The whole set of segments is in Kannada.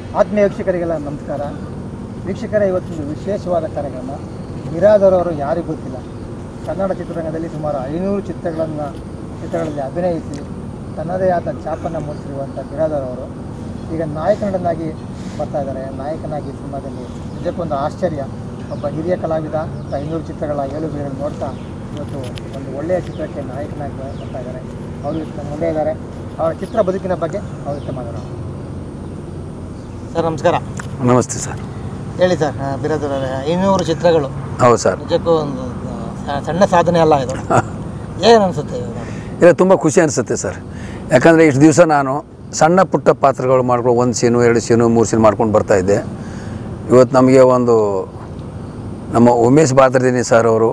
ಆತ್ಮೀಯ ವೀಕ್ಷಕರಿಗೆಲ್ಲ ನಮಸ್ಕಾರ ವೀಕ್ಷಕರೇ ಇವತ್ತೊಂದು ವಿಶೇಷವಾದ ಕಾರ್ಯಕ್ರಮ ನಿರಾದರವರು ಯಾರಿಗೂ ಗೊತ್ತಿಲ್ಲ ಕನ್ನಡ ಚಿತ್ರರಂಗದಲ್ಲಿ ಸುಮಾರು ಐನೂರು ಚಿತ್ರಗಳನ್ನು ಚಿತ್ರಗಳಲ್ಲಿ ಅಭಿನಯಿಸಿ ತನ್ನದೇ ಆದ ಛಾಪನ್ನು ಮೂಡಿಸಿರುವಂಥ ಬಿರಾದರ್ ಅವರು ಈಗ ನಾಯಕ ನಟನಾಗಿ ಬರ್ತಾ ಇದ್ದಾರೆ ನಾಯಕನಾಗಿ ಸಿನಿಮಾದಲ್ಲಿ ನಿಜಕ್ಕೊಂದು ಆಶ್ಚರ್ಯ ಒಬ್ಬ ಹಿರಿಯ ಕಲಾವಿದ ಮತ್ತು ಐನೂರು ಚಿತ್ರಗಳ ಏಳು ಬೀರನ್ನು ನೋಡ್ತಾ ಇವತ್ತು ಒಂದು ಒಳ್ಳೆಯ ಚಿತ್ರಕ್ಕೆ ನಾಯಕನಾಗಿ ಬರ್ತಾ ಇದ್ದಾರೆ ಅವರು ಇವತ್ತು ಮುಂದೆ ಇದ್ದಾರೆ ಅವರ ಚಿತ್ರ ಬದುಕಿನ ಬಗ್ಗೆ ಅವ್ರ ಜೊತೆ ಮಾತಾಡೋಣ ಸರ್ ನಮಸ್ಕಾರ ನಮಸ್ತೆ ಸರ್ ಹೇಳಿ ಸರ್ ಬಿರಾದರ್ ಅವರೇ ಐನೂರು ಚಿತ್ರಗಳು ಹೌದು ಸರ್ ನಿಜಕ್ಕೂ ಒಂದು ಸ- ಸಣ್ಣ ಸಾಧನೆ ಅಲ್ಲ ಇದು ಏನು ಅನಿಸುತ್ತೆ ಇವಾಗ? ಇಲ್ಲ ತುಂಬ ಖುಷಿ ಅನಿಸುತ್ತೆ ಸರ್ ಯಾಕಂದರೆ ಇಷ್ಟು ದಿವಸ ನಾನು ಸಣ್ಣ ಪುಟ್ಟ ಪಾತ್ರಗಳು ಮಾಡ್ಕೊಂಡು ಒಂದು ಸೀನು ಎರಡು ಸೀನು ಮೂರು ಸೀನು ಮಾಡ್ಕೊಂಡು ಬರ್ತಾಯಿದ್ದೆ ಇವತ್ತು ನಮಗೆ ಒಂದು ನಮ್ಮ ಉಮೇಶ್ ಬಾದ್ರದಿನಿ ಸರ್ ಅವರು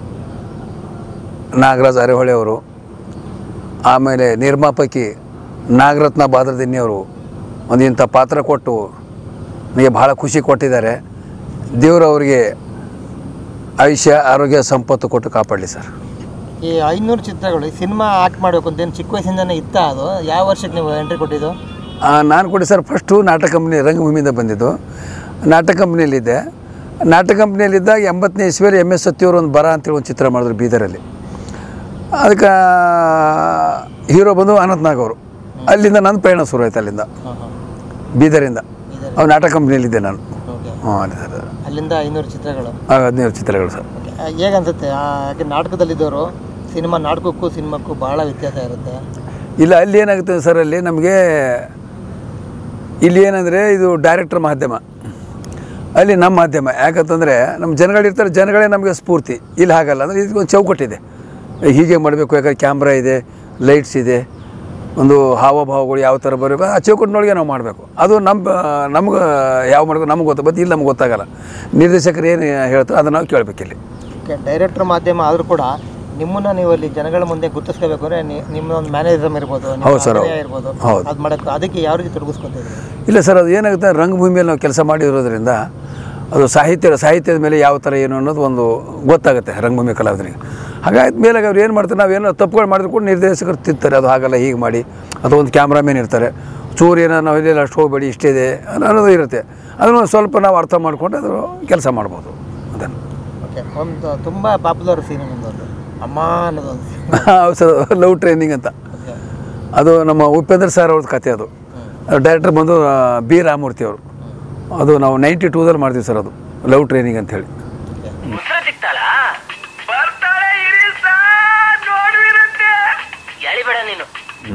ನಾಗರಾಜ್ ಅರೆಹೊಳೆ ಅವರು ಆಮೇಲೆ ನಿರ್ಮಾಪಕಿ ನಾಗರತ್ನ ಬಾದ್ರದಿನಿ ಅವರು ಒಂದು ಇಂಥ ಪಾತ್ರ ಕೊಟ್ಟು ನನಗೆ ಭಾಳ ಖುಷಿ ಕೊಟ್ಟಿದ್ದಾರೆ ದೇವರು ಅವರಿಗೆ ಆಯುಷ್ಯ ಆರೋಗ್ಯ ಸಂಪತ್ತು ಕೊಟ್ಟು ಕಾಪಾಡಲಿ ಸರ್ ಈ ಐನೂರು ಚಿತ್ರಗಳು ಈ ಸಿನಿಮಾ ಆಕ್ಟ್ ಮಾಡಬೇಕು ಅಂತ ಏನು ಚಿಕ್ಕ ವಯಸ್ಸಿಂದನೇ ಇತ್ತ ಅದು ಯಾವ ವರ್ಷಕ್ಕೆ ನೀವು ಎಂಟ್ರಿ ಕೊಟ್ಟಿದ್ದು ಆ, ನಾನು ಕೂಡ ಸರ್ ಫಸ್ಟು ನಾಟಕ ಕಂಪ್ನಿ ರಂಗಭೂಮಿಯಿಂದ ಬಂದಿದ್ದು ನಾಟಕ ಕಂಪ್ನಿಯಲ್ಲಿದ್ದೆ ನಾಟಕ ಕಂಪ್ನಿಯಲ್ಲಿದ್ದಾಗ ಎಂಬತ್ತನೇ ಇಸ್ವಿಯಲ್ಲಿ ಎಮ್ ಎಸ್ ಸತ್ಯವರು ಒಂದು ಬರ ಅಂತೇಳಿ ಒಂದು ಚಿತ್ರ ಮಾಡಿದ್ರು ಬೀದರಲ್ಲಿ ಅದಕ್ಕೆ ಹೀರೋ ಬಂದು ಅನಂತ್ ನಾಗ್ ಅವರು ಅಲ್ಲಿಂದ ನನ್ನ ಪ್ರಯಾಣ ಶುರು ಆಯ್ತು ಅಲ್ಲಿಂದ ಹಾಂ ಹಾಂ ಬೀದರಿಂದ ಅವ್ರು ನಾಟಕ ಕಂಪ್ನಿಯಲ್ಲಿದ್ದೆ ನಾನು ಓಕೆ ಹ್ಞೂ ಅಲ್ಲಿ ಸರ್ ಅಲ್ಲಿಂದ ಐನೂರು ಚಿತ್ರಗಳು ಆಗ ಹದಿನೈದು ಚಿತ್ರಗಳು ಸರ್ ಓಕೆ ಹೇಗನ್ಸುತ್ತೆ ಆ, ಯಾಕೆ ನಾಟಕದಲ್ಲಿದ್ದವರು ಸಿನಿಮಾ ನಾಟಕಕ್ಕೂ ಸಿನಿಮಾಕ್ಕೂ ಭಾಳ ವ್ಯತ್ಯಾಸ ಇರುತ್ತೆ ಇಲ್ಲ ಅಲ್ಲಿ ಏನಾಗುತ್ತೆ ಸರ್ ಅಲ್ಲಿ ನಮಗೆ ಇಲ್ಲಿ ಏನಂದರೆ ಇದು ಡೈರೆಕ್ಟರ್ ಮಾಧ್ಯಮ ಅಲ್ಲಿ ನಮ್ಮ ಮಾಧ್ಯಮ ಯಾಕಂತಂದರೆ ನಮ್ಮ ಜನಗಳಿರ್ತಾರೆ ಜನಗಳೇ ನಮಗೆ ಸ್ಫೂರ್ತಿ ಇಲ್ಲಿ ಹಾಗಲ್ಲ ಅಂದರೆ ಇದು ಒಂದು ಚೌಕಟ್ಟಿದೆ ಹೀಗೆ ಮಾಡಬೇಕು ಯಾಕಂದ್ರೆ ಕ್ಯಾಮ್ರಾ ಇದೆ ಲೈಟ್ಸ್ ಇದೆ ಒಂದು ಹಾವಭಾವಗಳು ಯಾವ ಥರ ಬರಬೇಕು ಆ ಚೌಕಟ್ಟಿನೊಳಗೆ ನಾವು ಮಾಡಬೇಕು ಅದು ನಮ್ಮ ನಮ್ಗೆ ಯಾವ ಮಾಡಬೇಕು ನಮ್ಗೆ ಗೊತ್ತ ಬಟ್ ಇಲ್ಲಿ ನಮ್ಗೆ ಗೊತ್ತಾಗಲ್ಲ ನಿರ್ದೇಶಕರು ಏನು ಹೇಳ್ತಾರೆ ಅದನ್ನು ನಾವು ಕೇಳಬೇಕಿಲ್ಲಿ ಓಕೆ ಡೈರೆಕ್ಟರ್ ಮಾಧ್ಯಮ ಆದರೂ ಕೂಡ ನಿಮ್ಮನ್ನ ನೀವು ಅಲ್ಲಿ ಜನಗಳ ಮುಂದೆ ಗುರುತಿಸ್ಕೋಬೇಕು ಅಂದರೆ ನಿಮ್ಮ ಒಂದು ಮ್ಯಾನೇಜಮ್ ಇರ್ಬೋದು ನಿಮ್ಮ ಹೌದು ಸರ್, ಅಭಿನಯ ಹೌದು. ಇರ್ಬೋದು ಹೌದು. ಅದು ಮಾಡೋಕ್ಕೆ ಅದಕ್ಕೆ ಯಾವ ರೀತಿ ತೊಡಗಿಸ್ಕೊತಿದ್ರಿ ಇಲ್ಲ ಸರ್ ಅದು ಏನಾಗುತ್ತೆ ರಂಗಭೂಮಿಯಲ್ಲಿ ನಾವು ಕೆಲಸ ಮಾಡಿರೋದ್ರಿಂದ ಅದು ಸಾಹಿತ್ಯ ಸಾಹಿತ್ಯದ ಮೇಲೆ ಯಾವ ಥರ ಏನು ಅನ್ನೋದು ಒಂದು ಗೊತ್ತಾಗುತ್ತೆ ರಂಗಭೂಮಿ ಕಲಾವಿದರಿಗೆ ಹಾಗಾದ ಮೇಲೆ ಅವ್ರು ಏನು ಮಾಡ್ತಾರೆ ನಾವೇನೋ ತಪ್ಪುಗಳು ಮಾಡಿದ್ರು ಕೂಡ ನಿರ್ದೇಶಕರು ತಿಂತಾರೆ ಅದು ಹಾಗಲ್ಲ ಹೀಗೆ ಮಾಡಿ ಅಥವಾ ಒಂದು ಕ್ಯಾಮ್ರಾಮನ್ ಇರ್ತಾರೆ ಚೂರು ಏನೋ ನಾವು ಇಲ್ಲೆಲ್ಲ ಅಷ್ಟು ಹೋಗಬೇಡಿ ಇಷ್ಟಿದೆ ಅನ್ನೋದು ಇರುತ್ತೆ ಅದನ್ನು ಸ್ವಲ್ಪ ನಾವು ಅರ್ಥ ಮಾಡಿಕೊಂಡು ಅದು ಕೆಲಸ ಮಾಡ್ಬೋದು ಅದನ್ನು ಓಕೆ ಒಂದು ತುಂಬ ಪಾಪ್ಯುಲರ್ ಸೀನ್ ನಿಮ್ಮದು ಅಮ್ಮ ಅನ್ನೋದೊಂದು scene. ಹೌದು ಸರ್ ಲವ್ ಟ್ರೈನಿಂಗ್ ಅಂತ ಓಕೆ ಅದು ನಮ್ಮ ಉಪೇಂದ್ರ ಸರ್ ಅವ್ರದ್ದು ಕತೆ ಅದು ಡೈರೆಕ್ಟರ್ ಬಂದು ಆ, ಬಿ ರಾಮಮೂರ್ತಿ ಅವರು ಅದು ನಾವು ನೈಂಟಿ ಟೂದಲ್ಲಿ ಮಾಡ್ತೀವಿ ಸರ್ ಅದು ಲವ್ ಟ್ರೈನಿಂಗ್ ಅಂತ ಹೇಳಿ ಎಳಿಬೇಡ ನೀನು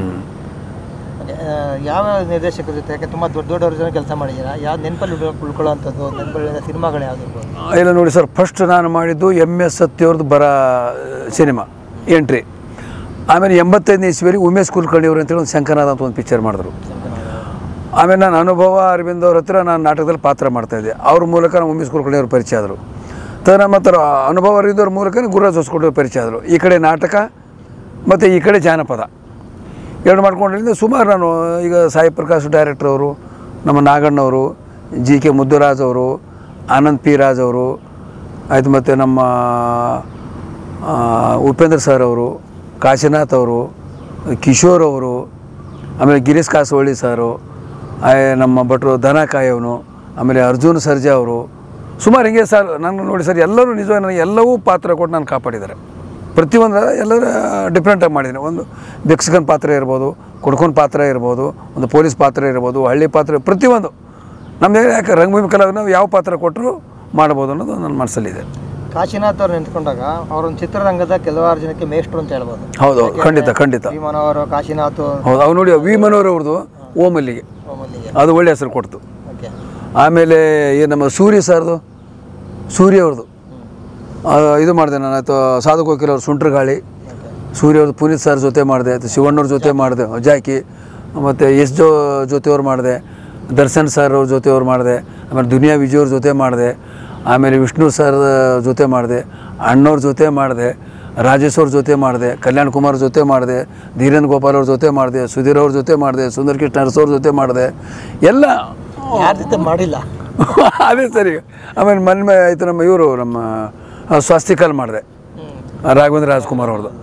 ಓಕೆ ಆ, ಯಾವ ನಿರ್ದೇಶಕರ ಜೊತೆ ಯಾಕೆ ತುಂಬ ದೊಡ್ಡ ದೊಡ್ಡವ್ರ ಜೊತೆ ಕೆಲಸ ಮಾಡಿದ್ದೀರಾ ಯಾವ್ದು ನೆನಪಲ್ಲಿ ಉಳ್ಕೊಳ್ಳೋವಂಥದ್ದು ನೆನಪಲ್ಲಿ ಸಿನಿಮಾಗಳು ಯಾವ್ದಿರ್ಬೋದು ಇಲ್ಲ ನೋಡಿ ಸರ್ ಫಸ್ಟ್ ನಾನು ಮಾಡಿದ್ದು ಎಮ್ ಎಸ್ ಸತ್ಯವ್ರದ್ದು ಬರ ಸಿನಿಮಾ ಎಂಟ್ರಿ ಆಮೇಲೆ ಎಂಬತ್ತೈದನೇ ಇಸ್ವಿಯಲ್ಲಿ ಉಮೇಶ್ ಕುಲಕರ್ಣಿಯವರು ಅಂತೇಳಿ ಒಂದು ಶಂಕರನಾಥ್ ಅಂತ ಒಂದು ಪಿಕ್ಚರ್ ಮಾಡಿದ್ರು ಆಮೇಲೆ ನಾನು ಅನುಭವ ಅರವಿಂದ್ ಅವ್ರ ಹತ್ರ ನಾನು ನಾಟಕದಲ್ಲಿ ಪಾತ್ರ ಮಾಡ್ತಾಯಿದ್ದೆ ಅವ್ರ ಮೂಲಕ ನಾನು ಉಮೇಶ್ ಕುಲಕರ್ಣಿ ಅವ್ರ ಪರಿಚಯ ಆದರು ತದನಂತರ ಅನುಭವ ಅರವಿಂದ್ ಅವ್ರ ಮೂಲಕ ಗುರುರಾಜ್ ಹೊಸಕೋಟೆ ಪರಿಚಯ ಆದರು ಈ ಕಡೆ ನಾಟಕ ಮತ್ತು ಈ ಕಡೆ ಜಾನಪದ ಎರಡು ಮಾಡ್ಕೊಂಡಿದ್ದರಿಂದ ಸುಮಾರು ನಾನು ಈಗ ಸಾಯಿ ಪ್ರಕಾಶ್ ಡೈರೆಕ್ಟರ್ ಅವರು ನಮ್ಮ ನಾಗಣ್ಣವರು ಜಿ ಕೆ ಮುದ್ದುರಾಜ್ ಅವರು ಆನಂದ್ ಪಿ ರಾಜ್ ಅವರು ಆಯಿತು ಮತ್ತು ನಮ್ಮ ಆ, ಉಪೇಂದ್ರ ಸರ್ ಅವರು ಕಾಶಿನಾಥ್ ಅವರು ಕಿಶೋರ್ ಅವರು ಆಮೇಲೆ ಗಿರೀಶ್ ಕಾಸವಳ್ಳಿ ಸರು ಆಯ್ ನಮ್ಮ ಭಟ್ರು ದನ ಕಾಯವನು ಆಮೇಲೆ ಅರ್ಜುನ್ ಸರ್ಜಾ ಅವರು ಸುಮಾರು ಹಿಂಗೆ ಸರ್ ನಾನು ನೋಡಿ ಸರ್ ಎಲ್ಲರೂ ನಿಜವಾಗಿ ನನಗೆ ಎಲ್ಲವೂ ಪಾತ್ರ ಕೊಟ್ಟು ನಾನು ಕಾಪಾಡಿದ್ದಾರೆ ಪ್ರತಿಯೊಂದು ಎಲ್ಲರೂ ಡಿಫ್ರೆಂಟಾಗಿ ಮಾಡಿದ್ದೀನಿ ಒಂದು ಮೆಕ್ಸಿಕನ್ ಪಾತ್ರ ಇರ್ಬೋದು ಕುಡ್ಕೊಂಡ್ ಪಾತ್ರ ಇರ್ಬೋದು ಒಂದು ಪೊಲೀಸ್ ಪಾತ್ರ ಇರ್ಬೋದು ಹಳ್ಳಿ ಪಾತ್ರ ಪ್ರತಿಯೊಂದು ನಮ್ಮದೇ ಯಾಕೆ ರಂಗಭೂಮಿ ಕಲಾವಿದ ನಾವು ಯಾವ ಪಾತ್ರ ಕೊಟ್ಟರು ಮಾಡ್ಬೋದು ಅನ್ನೋದು ನನ್ನ ಮನಸ್ಸಲ್ಲಿದೆ ಕಾಶಿನಾಥ್ ಅವ್ರು ನಿಂತ್ಕೊಂಡಾಗ ಅವ್ರೊಂದು ಚಿತ್ರರಂಗದ ಕೆಲವಾರು ಜನಕ್ಕೆ ಮೇಷ್ಟ್ರು ಅಂತ ಹೇಳ್ಬೋದು ಹೌದು ಹೌದು ಖಂಡಿತ ಖಂಡಿತ ಭೀಮನ್ ಅವರು ಕಾಶಿನಾಥ್ ಹೌದು ಅವು ನೋಡಿ ವಿ ಮನೋರ್ ಅವ್ರದ್ದು ಓಮಲ್ಲಿಗೆ ಮಲ್ಲಿಗೆ ಅದು ಒಳ್ಳೆ ಹೆಸರು ಕೊಡ್ತು ಓಕೆ ಆಮೇಲೆ ಈ ನಮ್ಮ ಸೂರ್ಯ ಸರ್ದು ಸೂರ್ಯ ಅವ್ರದ್ದು ಆ, ಇದು ಮಾಡಿದೆ ನಾನು ಆಯಿತು ಸಾಧು ಕೋಕಿಲ್ ಅವ್ರ ಸುಂಟ್ರ ಗಾಳಿ ಸೂರ್ಯ ಅವ್ರದ್ದು ಪುನೀತ್ ಸರ್ ಜೊತೆ ಮಾಡಿದೆ ಮತ್ತು ಶಿವಣ್ಣವ್ರ ಜೊತೆ ಮಾಡಿದೆ ಜಾಕಿ ಮತ್ತು ಎಸ್ ಜೋ ಜೊತೆಯವ್ರು ಮಾಡಿದೆ ದರ್ಶನ್ ಸರ್ ಅವ್ರ ಜೊತೆಯವ್ರು ಮಾಡಿದೆ ಆಮೇಲೆ ದುನಿಯಾ ವಿಜಯ್ ಅವ್ರ ಜೊತೆ ಮಾಡಿದೆ ಆಮೇಲೆ ವಿಷ್ಣು ಸರ್ ಜೊತೆ ಮಾಡಿದೆ ಅಣ್ಣವ್ರ ಜೊತೆ ಮಾಡಿದೆ ರಾಜೇಶ್ ಅವ್ರ ಜೊತೆ ಮಾಡಿದೆ ಕಲ್ಯಾಣ್ ಕುಮಾರ್ ಜೊತೆ ಮಾಡಿದೆ ಧೀರೇನ್ ಗೋಪಾಲ್ ಅವ್ರ ಜೊತೆ ಮಾಡಿದೆ ಸುಧೀರ್ ಅವ್ರ ಜೊತೆ ಮಾಡಿದೆ ಸುಂದರ್ ಕೃಷ್ಣ ಅರಸ್ ಅವ್ರ ಜೊತೆ ಮಾಡಿದೆ ಎಲ್ಲ ಯಾರ ಜೊತೆ ಮಾಡಿಲ್ಲ ಅದೇ ಸರಿ ಆಮೇಲೆ ಮೊನ್ನೆ ಆಯಿತು ನಮ್ಮ ಇವರು ನಮ್ಮ ಆ, ಸ್ವಾಸ್ತಿಕಲ್ ಮಾಡಿದೆ ರಾಘವೇಂದ್ರ ರಾಜ್ಕುಮಾರ್ ಅವ್ರದ್ದು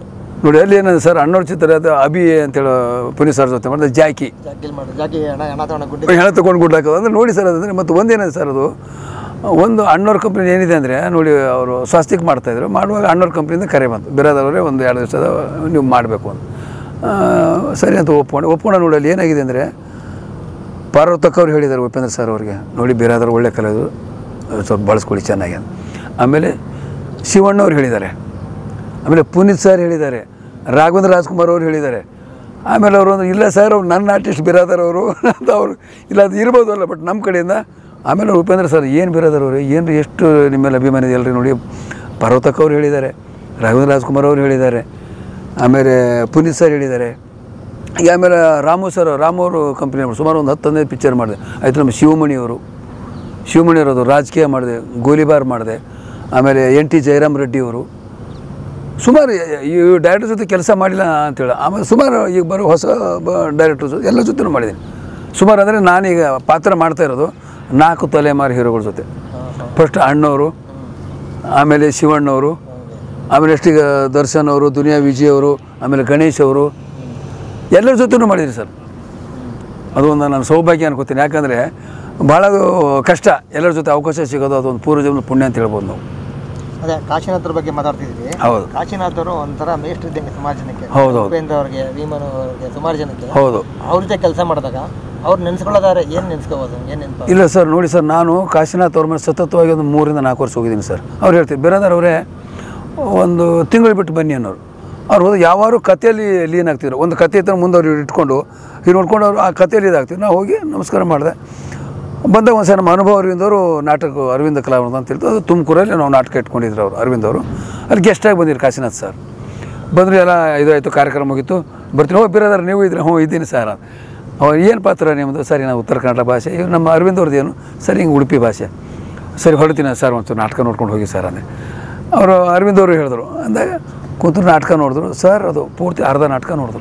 ನೋಡಿ ಅಲ್ಲಿ ಏನಂದ್ರೆ ಸರ್ ಅಣ್ಣವ್ರ ಚಿತ್ರ ಅದು ಅಭಿ ಅಂತೇಳಿ ಪುನೀತ್ ಸರ್ ಜೊತೆ ಮಾಡಿದೆ ಜಾಕಿ ಜಾಕಿಲ್ ಮಾಡಿ ಜಾಕಿ ಹಣ ಹಣ ತಗೊಂಡು ಗುಡ್ಡಿ ಹೆಣ ತೊಗೊಂಡು ಗುಡ್ಲಾಕೋದು ಅಂದರೆ ನೋಡಿ ಸರ್ ಅದಂದರೆ ಮತ್ತು ಒಂದೇನಿದೆ ಸರ್ ಅದು ಒಂದು ಅಣ್ಣವ್ರ ಕಂಪ್ನಿ ಏನಿದೆ ಅಂದರೆ ನೋಡಿ ಅವರು ಸ್ವಾಸ್ತಿಕ್ ಮಾಡ್ತಾಯಿದ್ರು ಮಾಡುವಾಗ ಅಣ್ಣವ್ರ ಕಂಪ್ನಿಯಿಂದ ಕರೆ ಬಂತು ಬೇರೆದವರೇ ಒಂದು ಎರಡು ದಿವಸದ ನೀವು ಮಾಡಬೇಕು ಅಂತ ಆ, ಸರಿ ಅಂತ ಒಪ್ಕೊಂಡು ಒಪ್ಕೊಂಡು ನೋಡಿ ಅಲ್ಲಿ ಏನಾಗಿದೆ ಅಂದರೆ ಪಾರ್ವತಕ್ಕವ್ರು ಹೇಳಿದ್ದಾರೆ ಉಪೇಂದ್ರ ಸರ್ ಅವ್ರಿಗೆ ನೋಡಿ ಬೇರೆದವ್ರು ಒಳ್ಳೆ ಕಲೆದು ಸ್ವಲ್ಪ ಬಳಸ್ಕೊಳ್ಳಿ ಚೆನ್ನಾಗಿ ಅಂತ ಆಮೇಲೆ ಶಿವಣ್ಣವ್ರು ಹೇಳಿದ್ದಾರೆ ಆಮೇಲೆ ಪುನೀತ್ ಸರ್ ಹೇಳಿದ್ದಾರೆ ರಾಘವೇಂದ್ರ ರಾಜ್ಕುಮಾರ್ ಅವರು ಹೇಳಿದ್ದಾರೆ ಆಮೇಲೆ ಅವರು ಒಂದು ಇಲ್ಲ ಸರ್ ಅವ್ರು ನನ್ನ ಆರ್ಟಿಸ್ಟ್ ಬಿರಾದರ್ ಅವರು ಅಂತ ಅವರು ಇಲ್ಲ ಅದು ಇರ್ಬೋದು ಅಲ್ಲ ಬಟ್ ನಮ್ಮ ಕಡೆಯಿಂದ ಆಮೇಲೆ ಅವ್ರು ಉಪೇಂದ್ರ ಸರ್ ಏನು ಬಿರಾದರ್ ಅವರು ಏನು ಎಷ್ಟು ನಿಮ್ಮೆಲ್ಲ ಅಭಿಮಾನ ಇದೆ ಅಲ್ರಿ ನೋಡಿ ಪರ್ವತಕ್ ಅವ್ರು ಹೇಳಿದ್ದಾರೆ ರಾಘವೇಂದ್ರ ರಾಜ್ಕುಮಾರ್ ಅವರು ಹೇಳಿದ್ದಾರೆ ಆಮೇಲೆ ಪುನೀತ್ ಸರ್ ಹೇಳಿದ್ದಾರೆ ಈಗ ಆಮೇಲೆ ರಾಮು ಸರ್ ರಾಮು ಅವರು ಕಂಪ್ನಿ ಸುಮಾರು ಒಂದು ಹತ್ತು ಹದಿನೈದು ಪಿಕ್ಚರ್ ಮಾಡಿದೆ ಆಯ್ತು ನಮ್ಮ ಶಿವಮಣಿ ಅವರು ಶಿವಮಣಿ ಅವರದು ರಾಜಕೀಯ ಮಾಡಿದೆ ಗೋಲಿಬಾರ್ ಮಾಡಿದೆ ಆಮೇಲೆ ಎನ್ ಟಿ ಜಯರಾಮ್ ರೆಡ್ಡಿ ಅವರು ಸುಮಾರು ಈ ಡೈರೆಕ್ಟರ್ ಜೊತೆ ಕೆಲಸ ಮಾಡಿಲ್ಲ ಅಂತೇಳಿ ಆಮೇಲೆ ಸುಮಾರು ಈಗ ಬರೋ ಹೊಸ ಡೈರೆಕ್ಟರ್ ಎಲ್ಲ ಜೊತೆನೂ ಮಾಡಿದ್ದೀನಿ ಸುಮಾರು ಅಂದರೆ ನಾನೀಗ ಪಾತ್ರ ಮಾಡ್ತಾ ಇರೋದು ನಾಲ್ಕು ತಲೆಮಾರು ಹೀರೋಗಳ ಜೊತೆ ಫಸ್ಟ್ ಅಣ್ಣವರು ಆಮೇಲೆ ಶಿವಣ್ಣವರು ಆಮೇಲೆ ಎಷ್ಟೀಗ ದರ್ಶನ್ ಅವರು ದುನಿಯಾ ವಿಜಯ್ ಅವರು ಆಮೇಲೆ ಗಣೇಶ್ ಅವರು ಎಲ್ಲರ ಜೊತೆನೂ ಮಾಡಿದ್ದೀನಿ ಸರ್ ಅದು ಒಂದು ನಾನು ಸೌಭಾಗ್ಯ ಅನ್ಕೋತೀನಿ ಯಾಕಂದರೆ ಭಾಳ ಅದು ಕಷ್ಟ ಎಲ್ಲರ ಜೊತೆ ಅವಕಾಶ ಸಿಗೋದು ಅದೊಂದು ಪೂರ್ವಜನ್ಮ ಪುಣ್ಯ ಅಂತ ಹೇಳ್ಬೋದು ನಾವು ಅದೇ ಕಾಶಿನಾಥ್ರ ಬಗ್ಗೆ ಮಾತಾಡ್ತಿದ್ವಿ ಹೌದು ಕಾಶಿನಾಥ್ ಅವರು ಒಂಥರ ಮೇಷ್ಟ್ರ ಇದ್ದಂಗೆ ಸುಮಾರು ಜನಕ್ಕೆ ಹೌದು, ಹೌದು. ಉಪೇಂದ್ರ ಅವ್ರಿಗೆ ಭೀಮನು ಅವ್ರಿಗೆ ಸುಮಾರು ಜನಕ್ಕೆ ಹೌದು ಅವ್ರ ಜೊತೆ ಕೆಲಸ ಮಾಡಿದಾಗ ಅವ್ರು ನೆನ್ಸ್ಕೊಳ್ಳೋದಾದ್ರೆ ಏನು ನೆನ್ಸ್ಕೋಬೋದು ಏನು ನೆನಪು ಇಲ್ಲ ಸರ್ ನೋಡಿ ಸರ್ ನಾನು ಕಾಶಿನಾಥ್ ಅವ್ರ ಮೇಲೆ ಸತತವಾಗಿ ಒಂದು ಮೂರಿಂದ ನಾಲ್ಕು ವರ್ಷ ಹೋಗಿದ್ದೀನಿ ಸರ್ ಅವ್ರು ಹೇಳ್ತೀವಿ ಬೇರೆದಾರ್ ಅವರೇ ಒಂದು ತಿಂಗಳು ಬಿಟ್ಟು ಬನ್ನಿ ಅನ್ನೋರು ಅವ್ರು ಹೋದ ಯಾವಾರು ಕಥೆಯಲ್ಲಿ ಲೀನ್ ಆಗ್ತಿದ್ರು ಒಂದು ಕತೆ ಇತ್ತು ಮುಂದೆ ಅವ್ರು ಇಟ್ಕೊಂಡು ಈಗ ನೋಡ್ಕೊಂಡು ಅವರು ಆ ಕಥೆಯಲ್ಲಿ ಇದಾಗ್ತಿದ್ರು ನಾವು ಹೋಗಿ ನಮಸ್ಕಾರ ಮಾಡಿದೆ ಬಂದಾಗ ಒಂದು ಸಲ ನಮ್ಮ ಅನುಭವ ಅರವಿಂದವರು ನಾಟಕ ಅರವಿಂದ ಕಲಾವಿದ ಅಂತ ಹೇಳ್ತು ಅದು ತುಮಕೂರಲ್ಲಿ ನಾವು ನಾಟಕ ಇಟ್ಕೊಂಡಿದ್ರು ಅವರು ಅರವಿಂದ್ ಅವರು ಅಲ್ಲಿ ಗೆಸ್ಟಾಗಿ ಬಂದಿದ್ರು ಕಾಶಿನಾಥ್ ಸರ್ ಬಂದರು ಎಲ್ಲ ಇದಾಯಿತು ಕಾರ್ಯಕ್ರಮ ಮುಗೀತು ಬರ್ತೀನಿ ಹೋಗಿ ಬಿರೋದಾರ ನೀವು ಇದ್ರೆ ಹ್ಞೂ ಇದ್ದೀನಿ ಸರ್ ಅಂತ ಅವ್ರು ಏನು ಪಾತ್ರ ನಿಮ್ಮದು ಸರಿ ನಾವು ಉತ್ತರ ಕನ್ನಡ ಭಾಷೆ ಇವ್ರು ನಮ್ಮ ಅರವಿಂದ್ ಅವ್ರದ್ದು ಏನು ಸರಿ ಹಿಂಗೆ ಉಡುಪಿ ಭಾಷೆ ಸರಿ ಹೊರಡ್ತೀನಿ ಸರ್ ಒಂದು ನಾಟಕ ನೋಡ್ಕೊಂಡು ಹೋಗಿ ಸರ್ ಅಂದೆ ಅವರು ಅರವಿಂದ್ ಅವರು ಹೇಳಿದ್ರು ಅಂದಾಗ ಕೂತು ನಾಟಕ ನೋಡಿದ್ರು ಸರ್ ಅದು ಪೂರ್ತಿ ಅರ್ಧ ನಾಟಕ ನೋಡಿದ್ರು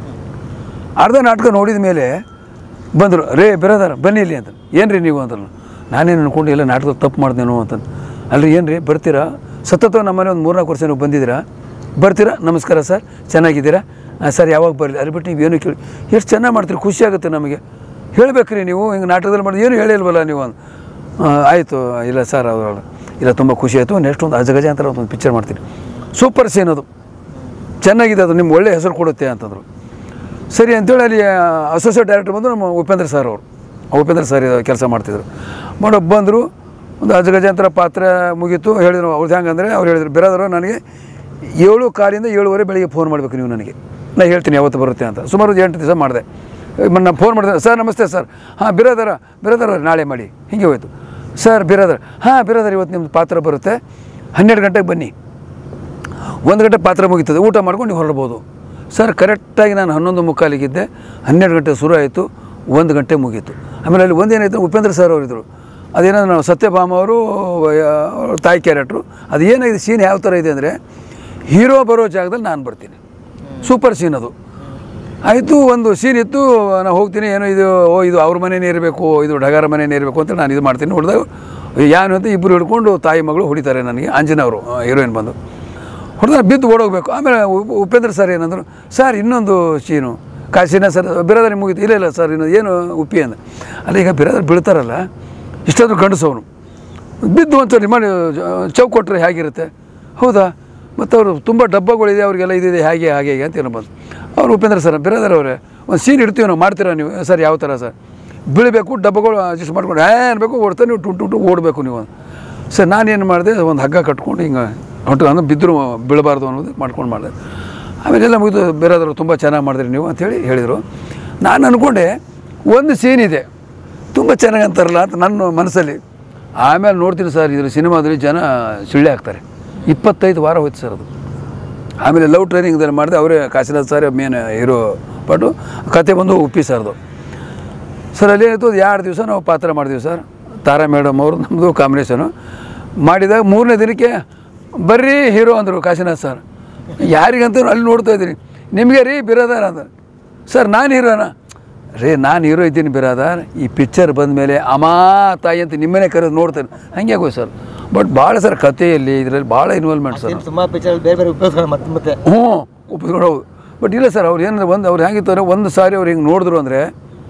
ಅರ್ಧ ನಾಟಕ ನೋಡಿದ ಮೇಲೆ ಬಂದರು ರೇ ಬಿರೋದಾರ ಬನ್ನಿ ಇಲ್ಲಿ ಅಂತ ಏನು ರೀ ನೀವು ಅಂತಲ್ಲ ನಾನೇನು ಅನ್ಕೊಂಡು ಎಲ್ಲ ನಾಟಕ ತಪ್ಪು ಮಾಡ್ದೇನೋ ಅಂತ ಅಲ್ರಿ ಏನು ರೀ ಬರ್ತೀರಾ ಸತತ ನಮ್ಮನೆ ಒಂದು ಮೂರ್ನಾಲ್ಕು ವರ್ಷ ನೀವು ಬಂದಿದ್ದೀರಾ ಬರ್ತೀರಾ ನಮಸ್ಕಾರ ಸರ್ ಚೆನ್ನಾಗಿದ್ದೀರಾ ಹಾಂ ಸರ್ ಯಾವಾಗ ಬರಲಿ ಅಲ್ಲಿ ಬಿಟ್ಟು ನೀವು ಏನು ಕೇಳಿ ಎಷ್ಟು ಚೆನ್ನಾಗಿ ಮಾಡ್ತೀರಿ ಖುಷಿ ಆಗುತ್ತೆ ನಮಗೆ ಹೇಳ್ಬೇಕ್ರಿ ನೀವು ಹಿಂಗೆ ನಾಟಕದಲ್ಲಿ ಮಾಡಿದ್ರೆ ಏನು ಹೇಳಿಲ್ವಲ್ಲ ನೀವು ಅಂತ ಆ, ಆಯಿತು ಇಲ್ಲ ಸರ್ ಅವರು ಇಲ್ಲ ತುಂಬ ಖುಷಿ ಆಯಿತು ನೆಕ್ಸ್ಟ್ ಒಂದು ಅಜಗಜ ಅಂತ ಒಂದು ಪಿಕ್ಚರ್ ಮಾಡ್ತೀನಿ ಸೂಪರ್ ಸೀನ್ ಅದು ಚೆನ್ನಾಗಿದೆ ಅದು ನಿಮ್ಗೆ ಒಳ್ಳೆ ಹೆಸರು ಕೊಡುತ್ತೆ ಅಂತಂದರು ಸರಿ ಅಂತೇಳಿ ಅಲ್ಲಿ ಅಸೋಸಿಯೇಟ್ ಡೈರೆಕ್ಟರ್ ಬಂದು ನಮ್ಮ ಉಪೇಂದ್ರ ಸರ್ ಅವರು ಉಪೇಂದ್ರ ಸರ್ ಕೆಲಸ ಮಾಡ್ತಿದ್ರು ಮಾಡೋ ಬಂದರು ಒಂದು ಅಜಗಜಾಂತರ ಪಾತ್ರ ಮುಗೀತು ಹೇಳಿದ್ರು ಅವ್ರದ್ದು ಹೆಂಗಂದರೆ ಅವ್ರು ಹೇಳಿದ್ರು ಬೇರೆದವರು ನನಗೆ ಏಳು ಕಾಲಿಂದ ಏಳುವರೆ ಬೆಳಿಗ್ಗೆ ಫೋನ್ ಮಾಡಬೇಕು ನೀವು ನನಗೆ ನಾ ಹೇಳ್ತೀನಿ ಯಾವತ್ತು ಬರುತ್ತೆ ಅಂತ ಸುಮಾರು ಒಂದು ಎಂಟು ದಿವಸ ಮಾಡಿದೆ ನಾನು ಫೋನ್ ಮಾಡಿದೆ ಸರ್ ನಮಸ್ತೆ ಸರ್ ಹಾಂ ಬಿರೋದರ ಬಿರೋದರ ನಾಳೆ ಮಾಡಿ ಹೀಗೆ ಹೋಯ್ತು ಸರ್ ಬಿರೋದರ ಹಾಂ ಬಿರೋದರ ಇವತ್ತು ನಿಮ್ಮದು ಪಾತ್ರ ಬರುತ್ತೆ ಹನ್ನೆರಡು ಗಂಟೆಗೆ ಬನ್ನಿ ಒಂದು ಗಂಟೆ ಪಾತ್ರ ಮುಗೀತದೆ ಊಟ ಮಾಡ್ಕೊಂಡು ನೀವು ಹೊರಡ್ಬೋದು ಸರ್ ಕರೆಕ್ಟಾಗಿ ನಾನು ಹನ್ನೊಂದು ಮುಕ್ಕಾಲಿಗಿದ್ದೆ ಹನ್ನೆರಡು ಗಂಟೆ ಶುರು ಆಯಿತು ಒಂದು ಗಂಟೆ ಮುಗೀತು ಆಮೇಲೆ ಅಲ್ಲಿ ಒಂದೇನಾಯಿತು ಉಪೇಂದ್ರ ಸರ್ ಅವರಿದ್ದರು ಅದೇನಂದ್ರೆ ನಾವು ಸತ್ಯಭಾಮ ಅವರು ಅವ್ರ ತಾಯಿ ಕ್ಯಾರೆಕ್ಟ್ರು ಅದು ಏನಾಗಿದೆ ಸೀನ್ ಯಾವ ಥರ ಇದೆ ಅಂದರೆ ಹೀರೋ ಬರೋ ಜಾಗದಲ್ಲಿ ನಾನು ಬರ್ತೀನಿ ಸೂಪರ್ ಸೀನ್ ಅದು ಆಯಿತು ಒಂದು ಸೀನ್ ಇತ್ತು ನಾನು ಹೋಗ್ತೀನಿ ಏನೋ ಇದು ಓ ಇದು ಅವ್ರ ಮನೆಯೇ ಇರಬೇಕು ಇದು ಡಗಾರ ಮನೆಯೇ ಇರಬೇಕು ಅಂತ ನಾನು ಇದು ಮಾಡ್ತೀನಿ ಹೊಡೆದಾಗ ಯಾನು ಅಂತ ಇಬ್ಬರು ಹಿಡ್ಕೊಂಡು ತಾಯಿ ಮಗಳು ಹೊಡಿತಾರೆ ನನಗೆ ಅಂಜನವರು ಹೀರೋಯಿನ್ ಬಂದು ಹೊಡೆದ ಬಿದ್ದು ಓಡೋಗ್ಬೇಕು ಆಮೇಲೆ ಉಪ್- ಉಪೇಂದ್ರ ಸರ್ ಏನಂದ್ರು ಸರ್ ಇನ್ನೊಂದು ಸೀನು ಕಾಶಿನ ಸರ್ ಬಿರಾದರಿ ಮುಗೀತು ಇಲ್ಲ ಇಲ್ಲ ಸರ್ ಇನ್ನು ಏನು ಉಪ್ಪಿ ಅಂದ ಅಲ್ಲ ಈಗ ಬಿರಾದರಿ ಬೀಳ್ತಾರಲ್ಲ ಇಷ್ಟಾದರೂ ಗಂಡಸು ಅವನು ಬಿದ್ದು ಒಂದ್ಸರಿ ಮಾಡಿ ಚೌಕ್ ಕೊಟ್ಟರೆ ಹೇಗಿರುತ್ತೆ ಹೌದಾ ಮತ್ತು ಅವರು ತುಂಬ ಡಬ್ಬಗಳಿದೆ ಅವ್ರಿಗೆಲ್ಲ ಇದಿದೆ ಹೇಗೆ ಹಾಗೆ ಹೇಗೆ ಅಂತ ಏನೋ ಬಂದು ಅವ್ರು ಉಪೇಂದ್ರ ಸರ್ ಬಿರಾದರ್ ಅವರೇ ಒಂದು ಸೀನ್ ಇಡ್ತೀವಿ ನಾವು ಮಾಡ್ತೀರಾ ನೀವು ಸರ್ ಯಾವ ಥರ ಸರ್ ಬೀಳಬೇಕು ಡಬ್ಬಗಳು ಅಡ್ಜಸ್ಟ್ ಮಾಡ್ಕೊಂಡು ಏ ಅನ್ಬೇಕು ಓಡ್ತಾ ನೀವು ಟು ಟು ಟು ಓಡಬೇಕು ನೀವು ಸರ್ ನಾನೇನು ಮಾಡಿದೆ ಒಂದು ಹಗ್ಗ ಕಟ್ಕೊಂಡು ಹಿಂಗೆ ಹೊಟ್ಟು ಅಂದ್ರೆ ಬಿದ್ದರು ಬೀಳಬಾರ್ದು ಅನ್ನೋದು ಮಾಡ್ಕೊಂಡು ಮಾಡಿದೆ ಆಮೇಲೆ ಎಲ್ಲ ಮುಗಿದು ಬೇರೆದ್ರು ತುಂಬ ಚೆನ್ನಾಗಿ ಮಾಡಿದ್ರಿ ನೀವು ಅಂತೇಳಿ ಹೇಳಿದರು ನಾನು ಅಂದ್ಕೊಂಡೆ ಒಂದು ಸೀನ್ ಇದೆ ತುಂಬ ಚೆನ್ನಾಗಿ ಅಂತಾರಲ್ಲ ಅಂತ ನನ್ನ ಮನಸ್ಸಲ್ಲಿ ಆಮೇಲೆ ನೋಡ್ತೀನಿ ಸರ್ ಇದ್ರ ಸಿನಿಮಾದಲ್ಲಿ ಜನ ಸುಳ್ಳೆ ಆಗ್ತಾರೆ ಇಪ್ಪತ್ತೈದು ವಾರ ಹೋಯ್ತು ಸರ್ ಅದು ಆಮೇಲೆ ಲವ್ ಟ್ರೈನಿಂಗ್ದಲ್ಲಿ ಮಾಡಿದೆ ಅವರೇ ಕಾಶಿನಾಥ್ ಸರ್ ಮೇನ್ ಹೀರೋ ಪಟ್ಟು ಕತೆ ಬಂದು ಉಪ್ಪಿ ಸರ್ದು ಸರ್ ಅಲ್ಲಿ ಏನಾಯ್ತು ಒಂದು ಎರಡು ದಿವಸ ನಾವು ಪಾತ್ರ ಮಾಡಿದ್ವಿ ಸರ್ ತಾರಾ ಮೇಡಮ್ ಅವರು ನಮ್ಮದು ಕಾಂಬಿನೇಷನು ಮಾಡಿದಾಗ ಮೂರನೇ ದಿನಕ್ಕೆ ಬರ್ರಿ ಹೀರೋ ಅಂದರು ಕಾಶಿನಾಥ್ ಸರ್ ಯಾರಿಗಂತ ಅಲ್ಲಿ ನೋಡ್ತಾ ಇದ್ದೀನಿ ನಿಮಗೆ ರೀ ಬಿರಾದಾರ ಅಂತ ಸರ್ ನಾನು ಹೀರೋನ ರೇ ನಾನು ಹೀರೋ ಇದ್ದೀನಿ ಬಿರಾದಾರ್ ಈ ಪಿಕ್ಚರ್ ಬಂದ ಮೇಲೆ ಅಮಾ ತಾಯಿ ಅಂತ ನಿಮ್ಮನೆ ಕರೆದು ನೋಡ್ತೇನೆ ಹಂಗೆ ಆಗೋಯ್ತು ಸರ್ ಬಟ್ ಭಾಳ ಸರ್ ಕಥೆಯಲ್ಲಿ ಇದರಲ್ಲಿ ಭಾಳ ಇನ್ವಾಲ್ವ್ಮೆಂಟ್ ಸರ್ ಸುಮಾರು ಪಿಕ್ಚರ್ ಬೇರೆ ಬೇರೆ ಉಪಯೋಗಿಸ್ಕೊಂಡು ಮತ್ತೆ ಮತ್ತೆ ಹ್ಞೂ ಒಪ್ಪಿಸ್ಕೊಂಡು ಹೌದು ಬಟ್ ಇಲ್ಲ ಸರ್ ಅವ್ರು ಏನಂದ್ರೆ ಒಂದು ಅವ್ರು ಹೆಂಗಿತ್ತು ಒಂದು ಸಾರಿ ಅವ್ರು ಹಿಂಗೆ ನೋಡಿದ್ರು ಅಂದರೆ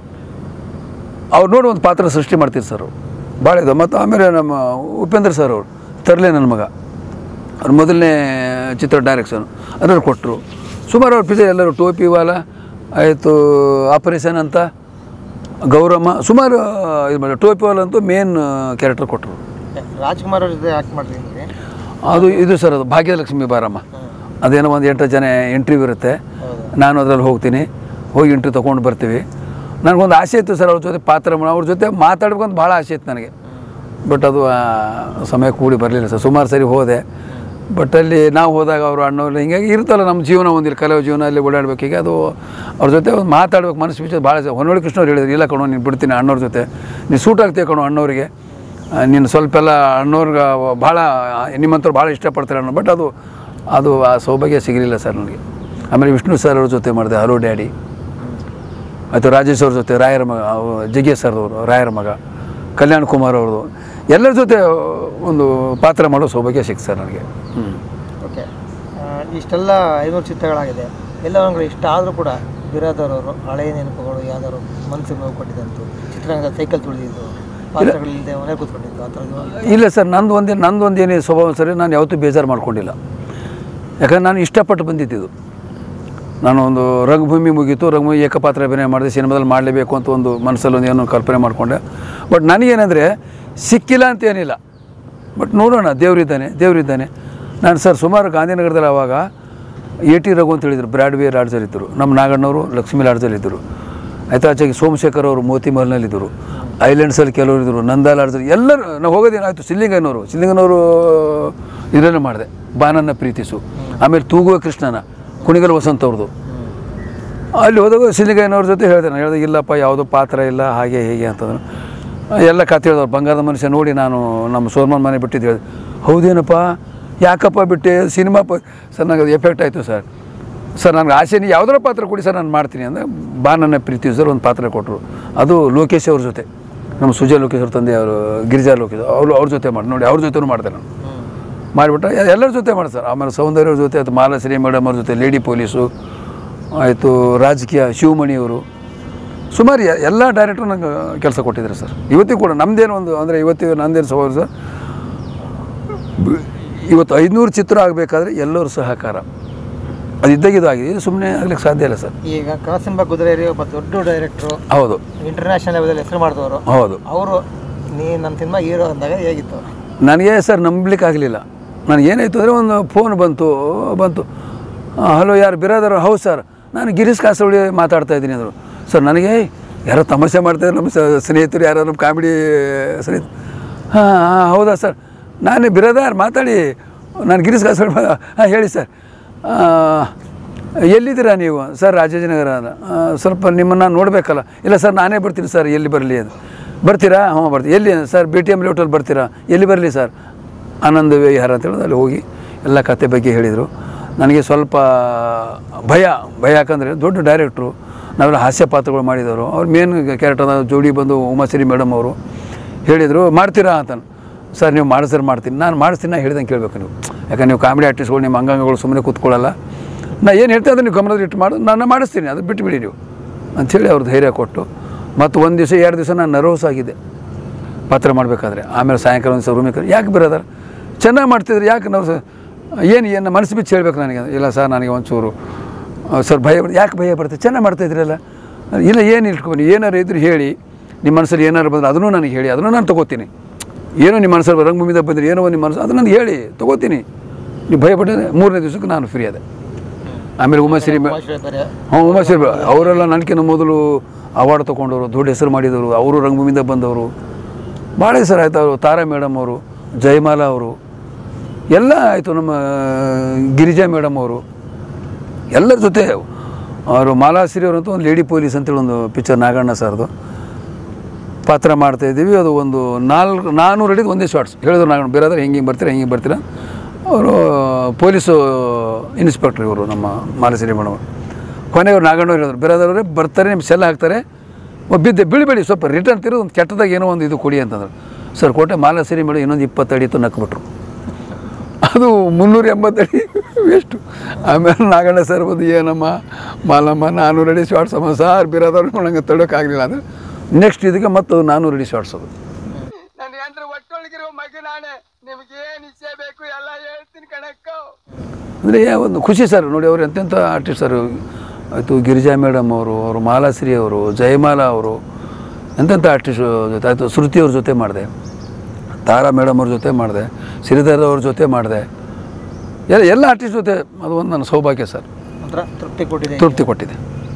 ಅವ್ರು ನೋಡಿ ಒಂದು ಪಾತ್ರ ಸೃಷ್ಟಿ ಮಾಡ್ತೀರಿ ಸರ್ ಅವ್ರು ಭಾಳ ಇದು ಮತ್ತು ಆಮೇಲೆ ನಮ್ಮ ಉಪೇಂದ್ರ ಸರ್ ಅವರು ತರಲೆ ನನ್ನ ಮಗ ಅವ್ರು ಮೊದಲನೇ ಚಿತ್ರ ಡೈರೆಕ್ಷನ್ ಅದ್ರಲ್ಲಿ ಕೊಟ್ಟರು ಸುಮಾರು ಅವ್ರ ಪಿಕ್ಚರ್ ಎಲ್ಲರೂ ಟೋಪಿ ವಾಲ ಆಯಿತು ಆಪರೇಷನ್ ಅಂತ ಗೌರಮ್ಮ ಸುಮಾರು ಇದು ಮಾಡಿ ಟೋಪಿ ವಾಲ ಅಂತೂ ಮೇನ್ ಕ್ಯಾರೆಕ್ಟರ್ ಕೊಟ್ಟರು ರಾಜ್ಕುಮಾರ್ ಅವ್ರ ಜೊತೆ ಆ್ಯಕ್ಟ್ ಮಾಡಿರಿ ನಿಮಗೆ ಅದು ಇದು ಸರ್ ಅದು ಭಾಗ್ಯಲಕ್ಷ್ಮಿ ಬಾರಮ್ಮ ಅದೇನೋ ಒಂದು ಎಂಟು ಜನ ಇಂಟರ್ವ್ಯೂ ಇರುತ್ತೆ ನಾನು ಅದರಲ್ಲಿ ಹೋಗ್ತೀನಿ ಹೋಗಿ ಇಂಟರ್ವ್ಯೂ ತೊಗೊಂಡು ಬರ್ತೀವಿ ನನಗೊಂದು ಆಸೆ ಇತ್ತು ಸರ್ ಅವ್ರ ಜೊತೆ ಪಾತ್ರ ಮಾಡ- ಅವ್ರ ಜೊತೆ ಮಾತಾಡ್ಬೇಕಂತ ಭಾಳ ಆಸೆ ಇತ್ತು ನನಗೆ ಬಟ್ ಅದು ಆ, ಸಮಯ ಕೂಡಿ ಬರಲಿಲ್ಲ ಸರ್ ಸುಮಾರು ಸರಿ ಹೋದೆ ಬಟ್ ಅಲ್ಲಿ ನಾವು ಹೋದಾಗ ಅವರು ಅಣ್ಣವ್ರು ಹಿಂಗಾಗಿ ಇರ್ತಲ್ಲ ನಮ್ಮ ಜೀವನ ಒಂದಿಲ್ಲ ಕಲವ ಜೀವನ ಅಲ್ಲಿ ಓಡಾಡ್ಬೇಕು ಹೀಗೆ ಅದು ಅವ್ರ ಜೊತೆ ಒಂದು ಮಾತಾಡ್ಬೇಕು ಮನಸ್ಸು ಬಿಚ್ಚೋದು ಭಾಳ ಹೊನ್ನೋಳಿ ಕೃಷ್ಣ ಅವ್ರು ಹೇಳಿದ್ರು ಇಲ್ಲ ಕಣೋ ನೀನು ಬಿಡ್ತೀನಿ ಅಣ್ಣವ್ರ ಜೊತೆ ನೀನು ಸೂಟ್ ಆಗ್ತೀಯ ಕಣೋ ಅಣ್ಣವ್ರಿಗೆ ಆ, ನೀನು ಸ್ವಲ್ಪ ಎಲ್ಲ ಅಣ್ಣವ್ರಿಗೆ ಭಾಳ ನಿಮ್ಮಂಥವ್ರು ಭಾಳ ಇಷ್ಟಪಡ್ತಾರೆ ಅನ್ನೋ ಬಟ್ ಅದು ಅದು ಆ ಸೌಭಾಗ್ಯ ಸಿಗಲಿಲ್ಲ ಸರ್ ನನಗೆ ಆಮೇಲೆ ವಿಷ್ಣು ಸರ್ ಅವ್ರ ಜೊತೆ ಮಾಡಿದೆ ಹಲೋ ಡ್ಯಾಡಿ ಮತ್ತು ರಾಜೇಶ್ ಅವ್ರ ಜೊತೆ ರಾಯರ ಮಗ ಅವ್ರು ಜಗ್ಗೇ ಸರ್ ಅವರು ರಾಯರ ಮಗ ಕಲ್ಯಾಣ್ ಕುಮಾರ್ ಅವ್ರದ್ದು ಎಲ್ಲರ ಜೊತೆ ಒಂದು ಪಾತ್ರ ಮಾಡೋ ಸೌಭಾಗ್ಯ ಸಿಕ್ತು ಸರ್ ನನಗೆ ಹ್ಞೂ ಓಕೆ ಇಷ್ಟೆಲ್ಲ ಐನೂರು ಚಿತ್ರಗಳಾಗಿದೆ ಎಲ್ಲ ಒಂದು ಇಷ್ಟ ಆದರೂ ಕೂಡ ಬಿರಾದರ್ ಅವರು ಹಳೆಯ ನೆನಪುಗಳು ಯಾವ್ದಾದ್ರು ಮನಸ್ಸಿಗೆ ನೋವು ಕೊಟ್ಟಿದ್ದಂತು ಚಿತ್ರರಂಗದ ಸೈಕಲ್ ತುಳಿದಿದ್ದು ಪಾತ್ರಗಳಿಲ್ಲದೆ ಮನೆ ಕೂತ್ಕೊಂಡಿದ್ದು ಆ ಥರದ್ದು ಇಲ್ಲ ಸರ್ ನಂದು ಒಂದೇ ನಂದು ಒಂದು ಏನೇ ಸ್ವಭಾವ ಸರಿ ನಾನು ಯಾವತ್ತೂ ಬೇಜಾರು ಮಾಡ್ಕೊಂಡಿಲ್ಲ ಯಾಕಂದ್ರೆ ನಾನು ಇಷ್ಟಪಟ್ಟು ಬಂದಿದ್ದು ನಾನು ಒಂದು ರಂಗಭೂಮಿ ಮುಗೀತು ರಂಗಭೂಮಿ ಏಕಪಾತ್ರ ಅಭಿನಯ ಮಾಡಿದೆ ಸಿನಿಮಾದಲ್ಲಿ ಮಾಡಲೇಬೇಕು ಅಂತ ಒಂದು ಮನಸ್ಸಲ್ಲಿ ಒಂದು ಏನೋ ಕಲ್ಪನೆ ಮಾಡಿಕೊಂಡೆ ಬಟ್ ನನಗೇನೆಂದರೆ ಸಿಕ್ಕಿಲ್ಲ ಅಂತ ಏನಿಲ್ಲ ಬಟ್ ನೋಡೋಣ ದೇವರಿದ್ದಾನೆ ದೇವರಿದ್ದಾನೆ ನಾನು ಸರ್ ಸುಮಾರು ಗಾಂಧಿನಗರದಲ್ಲಿ ಆವಾಗ ಎ ಟಿ ರಘು ಅಂತ ಹೇಳಿದರು ಬ್ರಾಡ್ವೇ ಲಾಡ್ಜಲ್ಲಿದ್ದರು ನಮ್ಮ ನಾಗಣ್ಣವರು ಲಕ್ಷ್ಮೀ ಲಾಡ್ಜಲ್ಲಿದ್ದರು ಆಯ್ತಾ ಆಚೆಗೆ ಸೋಮಶೇಖರ್ ಅವರು ಮೋತಿ ಮಹಲ್ನಲ್ಲಿದ್ದರು ಐಲ್ಯಾಂಡ್ಸಲ್ಲಿ ಕೆಲವರು ಇದ್ದರು ನಂದಾ ಲಾಡ್ಜಲ್ಲಿ ಎಲ್ಲರೂ ನಾವು ಹೋಗೋದೇನಾಯಿತು ಸಿಲ್ಲಿಂಗನವರು ಸಿಲ್ಲಿಂಗನವರು ಇದರಲ್ಲೇ ಮಾಡಿದೆ ಬಾನನ್ನ ಪ್ರೀತಿಸು ಆಮೇಲೆ ತೂಗುವ ಕೃಷ್ಣನ ಕುಣಿಗಲ್ ವಸಂತ ಅವ್ರದ್ದು ಅಲ್ಲಿ ಹೋದಾಗ ಸಿಲ್ಲಿಗಯ್ಯನವ್ರ ಜೊತೆ ಹೇಳಿದೆ ನಾನು ಹೇಳಿದೆ ಇಲ್ಲಪ್ಪ ಯಾವುದೋ ಪಾತ್ರ ಇಲ್ಲ ಹಾಗೆ ಹೀಗೆ ಅಂತಂದ್ರು ಎಲ್ಲ ಕತೆ ಹೇಳಿದವ್ರು ಬಂಗಾರದ ಮನುಷ್ಯ ನೋಡಿ ನಾನು ನಮ್ಮ ಸೋರ್ಮನ್ ಮನೆ ಬಿಟ್ಟಿದ್ದು ಹೇಳಿದೆ ಹೌದೇನಪ್ಪ ಯಾಕಪ್ಪ ಬಿಟ್ಟೆ ಸಿನಿಮಾ ಪ ಸರ್ ನನಗೆ ಅದು ಎಫೆಕ್ಟ್ ಆಯಿತು ಸರ್ ಸರ್ ನನಗೆ ಆಸೆ ನೀವು ಯಾವ್ದಾರ ಪಾತ್ರ ಕೊಡಿ ಸರ್ ನಾನು ಮಾಡ್ತೀನಿ ಅಂದರೆ ಬಾ ನನ್ನ ಪ್ರೀತಿ ಸರ್ ಒಂದು ಪಾತ್ರ ಕೊಟ್ಟರು ಅದು ಲೋಕೇಶ್ ಅವ್ರ ಜೊತೆ ನಮ್ಮ ಸುಜಯ್ ಲೋಕೇಶ್ ಅವ್ರ ತಂದೆ ಅವರು ಗಿರಿಜಾ ಲೋಕೇಶ್ ಅವರು ಅವ್ರ ಜೊತೆ ಮಾಡಿ ನೋಡಿ ಅವ್ರ ಜೊತೆನೂ ಮಾಡಿದೆ ನಾನು ಮಾಡಿಬಿಟ್ಟು ಎಲ್ಲರ ಜೊತೆ ಮಾಡಿ ಸರ್ ಆಮೇಲೆ ಸೌಂದರ್ಯ ಅವ್ರ ಜೊತೆ ಅದು ಮಾಲಾಶ್ರೀ ಮೇಡಮ್ ಅವ್ರ ಜೊತೆ ಲೇಡಿ ಪೊಲೀಸು ಆಯಿತು ರಾಜಕೀಯ ಶಿವಮಣಿಯವರು ಸುಮಾರು ಎ- ಎಲ್ಲ ಡೈರೆಕ್ಟ್ರು ನಂಗೆ ಕೆಲಸ ಕೊಟ್ಟಿದ್ದಾರೆ ಸರ್ ಇವತ್ತಿಗೂ ಕೂಡ ನಮ್ಮದೇನು ಒಂದು ಅಂದರೆ ಇವತ್ತಿಗೂ ನಂದೇನು ಸವಾಲು ಸರ್ ಬ- ಇವತ್ತು ಐದುನೂರು ಚಿತ್ರ ಆಗಬೇಕಾದ್ರೆ ಎಲ್ಲರೂ ಸಹಕಾರ ಅದು ಇದ್ದಾಗಿದ್ದು ಆಗಿದೆ ಇದು ಸುಮ್ಮನೆ ಆಗ್ಲಿಕ್ಕೆ ಸಾಧ್ಯ ಇಲ್ಲ ಸರ್ ಈಗ ಕಾಸಿಂಬ ಕುದುರೇರಿ ಒಬ್ಬ ದೊಡ್ಡ ಡೈರೆಕ್ಟ್ರು ಹೌದು ಇಂಟರ್ನ್ಯಾಷನಲ್ ಲೆವೆಲಲ್ಲಿ ಹೆಸರು ಮಾಡಿದವರು ಹೌದು ಅವರು ನೀ ನನ್ನ ಸಿನಿಮಾ ಹೀರೋ ಅಂದಾಗ ಹೇಗಿತ್ತು ನನಗೆ ಸರ್ ನಂಬಲಿಕ್ಕೆ ಆಗಲಿಲ್ಲ ನನಗೆ ಏನಾಯಿತು ಅಂದರೆ ಒಂದು ಫೋನ್ ಬಂತು ಬಂತು ಹಲೋ ಯಾರು ಬಿರಾದರ್ ಹೌದು ಸರ್ ನಾನು ಗಿರೀಶ್ ಕಾಸರೊಳಿ ಮಾತಾಡ್ತಾ ಇದ್ದೀನಿ ಅಂದರು ಸರ್ ನನಗೆ ಯಾರೋ ತಮಾಷೆ ಮಾಡ್ತಾಯಿದ್ರು ನಮ್ಮ ಸ- ಸ್ನೇಹಿತರು ಯಾರೋ ನಮ್ಮ ಕಾಮಿಡಿ ಸ್ನೇಹಿತರು ಹಾಂ ಹಾಂ ಹೌದಾ ಸರ್ ನಾನೇ ಬಿರಾದಾರ್ ಮಾತಾಡಿ ನಾನು ಗಿರೀಶ್ ಕಾಸರೊಳಿ ಹಾಂ ಹೇಳಿ ಸರ್ ಆ, ಎಲ್ಲಿದ್ದೀರಾ ನೀವು ಸರ್ ರಾಜಾಜಿನಗರ ಅಂತ. ಆ, ಸ್ವಲ್ಪ ನಿಮ್ಮನ್ನು ನೋಡಬೇಕಲ್ಲ ಇಲ್ಲ ಸರ್ ನಾನೇ ಬರ್ತೀನಿ ಸರ್ ಎಲ್ಲಿ ಬರಲಿ ಅಂತ ಬರ್ತೀರಾ ಹ್ಞೂ ಬರ್ತೀನಿ ಎಲ್ಲಿ ಸರ್ ಬಿ ಟಿ ಎಮ್ ಲೇಔಟಲ್ಲಿ ಬರ್ತೀರಾ ಎಲ್ಲಿ ಬರಲಿ ಸರ್ ಆನಂದ ವಿಹಾರ ಅಂತ ಹೇಳಿದ್ರೆ ಅಲ್ಲಿ ಹೋಗಿ ಎಲ್ಲ ಕತೆ ಬಗ್ಗೆ ಹೇಳಿದರು ನನಗೆ ಸ್ವಲ್ಪ ಭಯ ಭಯ ಯಾಕಂದರೆ ದೊಡ್ಡ ಡೈರೆಕ್ಟ್ರು ನಾವೆಲ್ಲ ಹಾಸ್ಯ ಪಾತ್ರಗಳು ಮಾಡಿದವರು ಅವ್ರು ಮೇನ್ ಕ್ಯಾರೆಕ್ಟರ್ ಜೋಡಿ ಬಂದು ಉಮಾಶ್ರೀ ಮೇಡಮ್ ಅವರು ಹೇಳಿದರು ಮಾಡ್ತೀರಾ ಅಂತ ಸರ್ ನೀವು ಮಾಡಿಸ್ರೆ ಮಾಡ್ತೀನಿ ನಾನು ಮಾಡಿಸ್ತೀನಿ ನಾ ಹೇಳ್ದಂಗೆ ಕೇಳಬೇಕು ನೀವು ಯಾಕಂದ್ರೆ ನೀವು ಕಾಮಿಡಿ ಆರ್ಟಿಸ್ಟ್ಗಳು ನಿಮ್ಮ ಅಂಗಾಂಗಗಳು ಸುಮ್ಮನೆ ಕೂತ್ಕೊಳ್ಳಲ್ಲ ನಾ ಏನು ಹೇಳ್ತೀನಿ ಅದನ್ನು ನೀವು ಗಮನದಲ್ಲಿ ಇಟ್ಟು ಮಾಡು ನಾನು ಮಾಡಿಸ್ತೀನಿ ಅದು ಬಿಟ್ಟುಬಿಡಿ ನೀವು ಅಂಥೇಳಿ ಅವ್ರು ಧೈರ್ಯ ಕೊಟ್ಟು ಮತ್ತು ಒಂದು ದಿವಸ ಎರಡು ದಿವಸ ನಾನು ನರ್ವಸ್ ಆಗಿದ್ದೆ ಪಾತ್ರ ಮಾಡಬೇಕಾದ್ರೆ ಆಮೇಲೆ ಸಾಯಂಕಾಲ ಒಂದು ದಿವಸ ರೂಮಿಗೆ ಕರೆ ಯಾಕೆ ಬರೋದಾರ ಚೆನ್ನಾಗಿ ಮಾಡ್ತಿದ್ರು ಯಾಕೆ ನಾವು ಏನು ಏನು ಮನಸ್ಸು ಬಿಚ್ಚಿ ಹೇಳ್ಬೇಕು ನನಗೆ ಇಲ್ಲ ಸರ್ ನನಗೆ ಒಂಚೂರು ಆ, ಸರ್ ಭಯ ಬರ್- ಯಾಕೆ ಭಯ ಬರುತ್ತೆ ಚೆನ್ನಾಗಿ ಮಾಡ್ತಾಯಿದ್ರಲ್ಲ ಇಲ್ಲ ಏನು ಇಟ್ಕೊಂಡು ಏನಾರು ಇದ್ರು ಹೇಳಿ ನಿಮ್ಮ ಮನಸ್ಸಲ್ಲಿ ಏನಾರು ಬಂದರೆ ಅದನ್ನು ನನಗೆ ಹೇಳಿ ಅದನ್ನು ನಾನು ತೊಗೋತೀನಿ ಏನೋ ನಿಮ್ಮ ಮನಸ್ಸಲ್ಲಿ ರಂಗಭೂಮಿದಾಗ ಬಂದರೆ ಏನೋ ಒಂದು ನಿಮ್ಮ ಮನಸ್ಸು ಅದನ್ನು ನನಗೆ ಹೇಳಿ ತೊಗೋತೀನಿ ನೀವು ಭಯಪಟ್ಟರೆ ಮೂರನೇ ದಿವಸಕ್ಕೆ ನಾನು ಫ್ರೀ ಅದೆ ಆಮೇಲೆ ಉಮಾಶ್ರೀ ಮೇ ಬೇರೆ ಹಾಂ ಉಮಾಶ್ರೀ ಅವರೆಲ್ಲ ನನಗಿಂತ ಮೊದಲು ಅವಾರ್ಡ್ ತೊಗೊಂಡವರು ದೊಡ್ಡ ಹೆಸರು ಮಾಡಿದವರು ಅವರು ರಂಗಭೂಮಿಯಿಂದ ಬಂದವರು ಭಾಳ ಹೆಸರು ಆಯ್ತು ಅವರು ತಾರಾ ಮೇಡಮ್ ಅವರು ಜಯಮಾಲಾ ಅವರು ಎಲ್ಲ ಆಯಿತು ನಮ್ಮ ಗಿರಿಜಾ ಮೇಡಮ್ ಅವರು ಎಲ್ಲರ ಜೊತೆ ಅವರು ಮಾಲಾಶ್ರೀ ಅವರಂತೂ ಒಂದು ಲೇಡಿ ಪೊಲೀಸ್ ಅಂತೇಳಿ ಒಂದು ಪಿಕ್ಚರ್ ನಾಗಣ್ಣ ಸರ್ದು ಪಾತ್ರ ಮಾಡ್ತಾ ಇದ್ದೀವಿ ಅದು ಒಂದು ನಾಲ್ಕು ನಾನ್ನೂರು ಅಡಿದು ಒಂದೇ ಶಾರ್ಟ್ಸ್ ಹೇಳಿದ್ರು ನಾಗಣ್ಣ ಬೇರಾದ್ರೆ ಹಿಂಗೆ ಹಿಂಗೆ ಬರ್ತೀರಾ ಹಿಂಗೆ ಬರ್ತೀರಾ ಅವರು ಪೊಲೀಸು ಇನ್ಸ್ಪೆಕ್ಟ್ರ್ ಇವರು ನಮ್ಮ ಮಾಲಶ್ರೀ ಮೇಡಮ್ ಕೊನೆಯವ್ರು ನಾಗಣ್ಣವ್ರು ಹೇಳಿದ್ರು ಬೇರಾದವ್ರೆ ಬರ್ತಾರೆ ನಿಮ್ಮ ಸೆಲ್ ಹಾಕ್ತಾರೆ ಒಬ್ಬ ಬಿದ್ದೆ ಬೀಳ್ಬೇಡಿ ಸ್ವಲ್ಪ ರಿಟರ್ನ್ ತಿರು ಒಂದು ಕೆಟ್ಟದಾಗ ಏನೋ ಒಂದು ಇದು ಕೊಡಿ ಅಂತಂದ್ರು ಸರ್ ಕೊಟ್ಟೆ ಮಾಲಶ್ರೀ ಮೇಡಮ್ ಇನ್ನೊಂದು ಇಪ್ಪತ್ತು ಅಡಿ ಇತ್ತು ನಕ್ಬಿಟ್ರು ಅದು ಮುನ್ನೂರ ಎಂಬತ್ತಡಿ ವೇಸ್ಟು ಆಮೇಲೆ ನಾಗಣ್ಣ ಸರ್ ಬಂದು ಏನಮ್ಮ ಮಾಲಮ್ಮ ನಾನ್ನೂರು ಅಡಿ ಶಾರ್ಟ್ಸಮ್ಮ ಸಾರ್ ಬಿರೋದವ್ರು ನಂಗೆ ತಡೋಕ್ಕಾಗಲಿಲ್ಲ ಅಂದರೆ ನೆಕ್ಸ್ಟ್ ಇದಕ್ಕೆ ಮತ್ತು ನಾನ್ನೂರು ಅಡಿ ಶಾರ್ಟ್ಸೋದು ನನ್ನ ಯಂತ್ರ ಒಟ್ಟೊಳಗಿರೋ ಮಗ ನಾನೇ ನಿಮ್ಗೆ ಏನ್ ಇಚ್ಛೆ ಬೇಕು ಎಲ್ಲ ಹೇಳ್ತೀನಿ ಕಣಕ್ಕ ಅಂದರೆ ಒಂದು ಖುಷಿ ಸರ್ ನೋಡಿ ಅವರು ಎಂತೆಂಥ ಆರ್ಟಿಸ್ಟ್ ಸರ್ ಆಯಿತು ಗಿರಿಜಾ ಮೇಡಮ್ ಅವರು ಅವರು ಮಾಲಾಶ್ರೀ ಅವರು ಜಯಮಾಲಾ ಅವರು ಎಂತೆಂಥ ಆರ್ಟಿಸ್ಟ್ ಜೊತೆ ಆಯಿತು ಶ್ರುತಿ ಅವ್ರ ಜೊತೆ ಮಾಡಿದೆ ತಾರಾ ಮೇಡಮ್ ಅವ್ರ ಜೊತೆ ಮಾಡಿದೆ ಶ್ರೀಧರ್ ಅವ್ರ ಜೊತೆ ಮಾಡಿದೆ ಎಲ್ಲ ಎಲ್ಲ ಆರ್ಟಿಸ್ಟ್ ಜೊತೆ ಅದು ಒಂದು ನನ್ನ ಸೌಭಾಗ್ಯ ಸರ್ ಒಂಥರ ತೃಪ್ತಿ ಕೊಟ್ಟಿದೆ ತೃಪ್ತಿ ಕೊಟ್ಟಿದೆ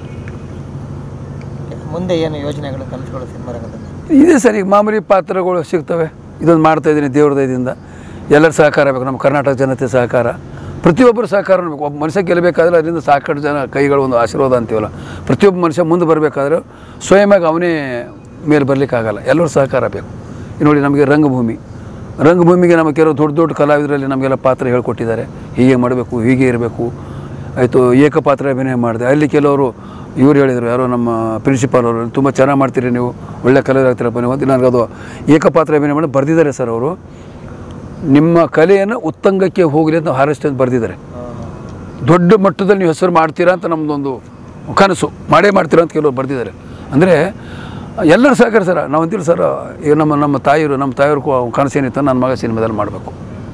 ಮುಂದೆ ಏನು ಯೋಜನೆಗಳು ಕನಸುಗಳು ಸಿನಿಮಾ ರಂಗದಲ್ಲಿ ಇದೆ ಸರ್ ಈಗ ಮಾಮೂಲಿ ಪಾತ್ರಗಳು ಸಿಗ್ತವೆ ಇದೊಂದು ಮಾಡ್ತಾ ಇದ್ದೀನಿ ದೇವ್ರ ದಯದಿಂದ ಎಲ್ಲರ ಸಹಕಾರ ಬೇಕು ನಮ್ಮ ಕರ್ನಾಟಕ ಜನತೆ ಸಹಕಾರ ಪ್ರತಿಯೊಬ್ಬರು ಸಹಕಾರ ಬೇಕು ಒಬ್ಬ ಮನುಷ್ಯ ಗೆಲ್ಲಬೇಕಾದ್ರೆ ಅದರಿಂದ ಸಾಕಷ್ಟು ಜನ ಕೈಗಳು ಒಂದು ಆಶೀರ್ವಾದ ಅಂತೀವಲ್ಲ ಪ್ರತಿಯೊಬ್ಬ ಮನುಷ್ಯ ಮುಂದೆ ಬರಬೇಕಾದ್ರೆ ಸ್ವಯಮಾಗಿ ಅವನೇ ಮೇಲೆ ಬರಲಿಕ್ಕಾಗಲ್ಲ ಎಲ್ಲರೂ ಸಹಕಾರ ಬೇಕು ಈಗ ನೋಡಿ ನಮಗೆ ರಂಗಭೂಮಿ ರಂಗಭೂಮಿಗೆ ನಮ್ಮ ಕೆಲವು ದೊಡ್ಡ ದೊಡ್ಡ ಕಲಾವಿದರಲ್ಲಿ ನಮಗೆಲ್ಲ ಪಾತ್ರ ಹೇಳ್ಕೊಟ್ಟಿದ್ದಾರೆ ಹೀಗೆ ಮಾಡಬೇಕು ಹೀಗೆ ಇರಬೇಕು ಆಯಿತು ಏಕಪಾತ್ರ ಅಭಿನಯ ಮಾಡಿದೆ ಅಲ್ಲಿ ಕೆಲವರು ಇವ್ರು ಹೇಳಿದರು ಯಾರೋ ನಮ್ಮ ಪ್ರಿನ್ಸಿಪಾಲ್ ಅವರು ತುಂಬ ಚೆನ್ನಾಗಿ ಮಾಡ್ತೀರಿ ನೀವು ಒಳ್ಳೆ ಕಲಾವಿದರಾಗ್ತೀರಪ್ಪ ನೀವು ಅಂತ ನನಗೆ ಅದು ಏಕಪಾತ್ರ ಅಭಿನಯ ಮಾಡಿ ಬರೆದಿದ್ದಾರೆ ಸರ್ ಅವರು ನಿಮ್ಮ ಕಲೆಯನ್ನು ಉತ್ತಂಗಕ್ಕೆ ಹೋಗಲಿ ಅಂತ ಹಾರೈಸ್ತೀವಿ ಅಂತ ಬರೆದಿದ್ದಾರೆ ದೊಡ್ಡ ಮಟ್ಟದಲ್ಲಿ ನೀವು ಹೆಸರು ಮಾಡ್ತೀರಾ ಅಂತ ನಮ್ಮದೊಂದು ಕನಸು ಮಾಡೇ ಮಾಡ್ತೀರಾ ಅಂತ ಕೆಲವರು ಬರೆದಿದ್ದಾರೆ ಅಂದರೆ ಎಲ್ಲರೂ ಸಹಕಾರ ಸರ್ ನಾವು ಅಂತೀವಿ ಸರ್ ಈಗ ನಮ್ಮ ನಮ್ಮ ತಾಯಿಯರು ನಮ್ಮ ತಾಯಿಯವ್ರ ಕನಸೇನಿತ್ತು ನನ್ನ ಮಗ ಸಿನಿಮಾದಲ್ಲಿ ಮಾಡಬೇಕು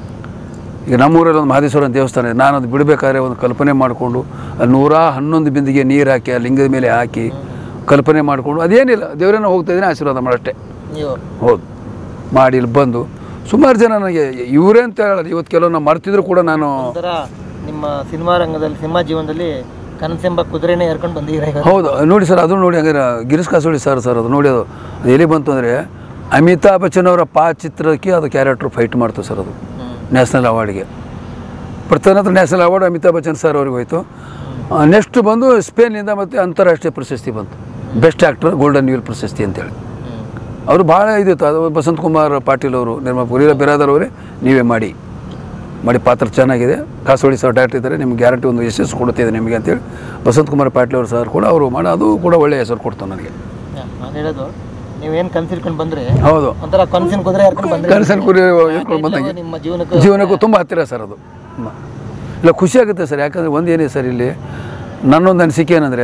ಈಗ ನಮ್ಮೂರಲ್ಲಿ ಒಂದು ಮಹದೇಶ್ವರ ದೇವಸ್ಥಾನ ಇದೆ ನಾನು ಅದು ಬಿಡಬೇಕಾದ್ರೆ ಒಂದು ಕಲ್ಪನೆ ಮಾಡಿಕೊಂಡು ಅಲ್ಲಿ ನೂರ ಹನ್ನೊಂದು ಬಿಂದಿಗೆ ನೀರು ಹಾಕಿ ಆ ಲಿಂಗದ ಮೇಲೆ ಹಾಕಿ ಕಲ್ಪನೆ ಮಾಡಿಕೊಂಡು ಅದೇನಿಲ್ಲ ದೇವರನ್ನ ಹೋಗ್ತಾ ಇದ್ದೀನಿ ಆಶೀರ್ವಾದ ಮಾಡಷ್ಟೇ ನೀವು ಹೌದು ಮಾಡಿ ಇಲ್ಲಿ ಬಂದು ಸುಮಾರು ಜನ ನನಗೆ ಇವರೇ ಅಂತ ಹೇಳಲ್ಲ ಇವತ್ತು ಕೆಲವು ನಾವು ಮರ್ತಿದ್ರು ಕೂಡ ನಾನು ಒಂಥರ ನಿಮ್ಮ ಸಿನಿಮಾ ರಂಗದಲ್ಲಿ ಸಿನಿಮಾ ಜೀವನದಲ್ಲಿ ಕನಸೆಂಬ ಕುದುರೆನೇ ಏರ್ಕೊಂಡು ಬಂದಿದ್ದೀರಾ ಈಗ ಹೌದು ನೋಡಿ ಸರ್ ಅದು ನೋಡಿ ಹಂಗಾರೆ ಗಿರೀಶ್ ಕಾಸೋಳಿ ಸರ್ ಸರ್ ಅದು ನೋಡಿ ಅದು ಅದು ಎಲ್ಲಿ ಬಂತು ಅಂದರೆ ಅಮಿತಾಬ್ ಬಚ್ಚನ್ ಅವರ ಪಾ ಚಿತ್ರಕ್ಕೆ ಅದು ಕ್ಯಾರೆಕ್ಟ್ರು ಫೈಟ್ ಮಾಡ್ತು ಸರ್ ಅದು ನ್ಯಾಷನಲ್ ಅವಾರ್ಡ್ಗೆ ಪ್ರಧಾನಮಂತ್ರಿ national award Amitabh Bachchan sir ಅವ್ರಿಗೆ ಹೋಯಿತು ನೆಕ್ಸ್ಟ್ ಬಂದು ಸ್ಪೇನಿಂದ ಮತ್ತು ಅಂತಾರಾಷ್ಟ್ರೀಯ ಪ್ರಶಸ್ತಿ ಬಂತು ಬೆಸ್ಟ್ ಆ್ಯಕ್ಟರ್ ಗೋಲ್ಡನ್ ನ್ಯೂಲ್ ಪ್ರಶಸ್ತಿ ಅಂತೇಳಿ ಅವರು ಭಾಳ ಇದಿತ್ತು ಅದು ಬಸಂತ್ ಕುಮಾರ್ ಪಾಟೀಲ್ ಅವರು ನಿರ್ಮಾಪಕರು ಇಲ್ಲ ಬಿರಾದರ್ ಅವರೇ ನೀವೇ ಮಾಡಿ ಮಾಡಿ ಪಾತ್ರ ಚೆನ್ನಾಗಿದೆ ಕಾಸೋಳಿ ಸರ್ ಡೈರೆಕ್ಟ್ ಇದ್ದಾರೆ ನಿಮ್ಗೆ ಗ್ಯಾರಂಟಿ ಒಂದು ಯಶಸ್ಸು ಕೊಡುತ್ತಿದೆ ನಿಮಗೆ ಅಂತೇಳಿ ಬಸಂತ್ ಕುಮಾರ್ ಪಾಟೀಲ್ ಅವರು ಸರ್ ಕೂಡ ಅವರು ಮಾಡಿ ಅದು ಕೂಡ ಒಳ್ಳೆಯ ಹೆಸರು ಕೊಡ್ತು ನನಗೆ ನಾನು ಹೇಳೋದು ನೀವೇನು ಕನ್ಸಿರ್ಕೊಂಡು ಬಂದ್ರೆ ಹೌದು ಒಂಥರ ಕನಸಿನ ಕುದುರೆ ಏರ್ಕೊಂಡು ಬಂದ್ರೆ ಕನಸಲ್ಲಿ ಕುರಿ ಹೇಳ್ಕೊಂಡು ಬಂದಂಗೆ ನಿಮ್ಮ ಜೀವನಕ್ಕೆ ಜೀವನಕ್ಕೂ ತುಂಬ ಹತ್ತಿರ ಸರ್ ಅದು ಮ. ಇಲ್ಲ ಖುಷಿ ಆಗುತ್ತೆ ಸರ್ ಯಾಕಂದರೆ ಒಂದು ಏನಿದೆ ಸರ್ ಇಲ್ಲಿ ನನ್ನೊಂದು ಅನಿಸಿಕೆ ಏನಂದರೆ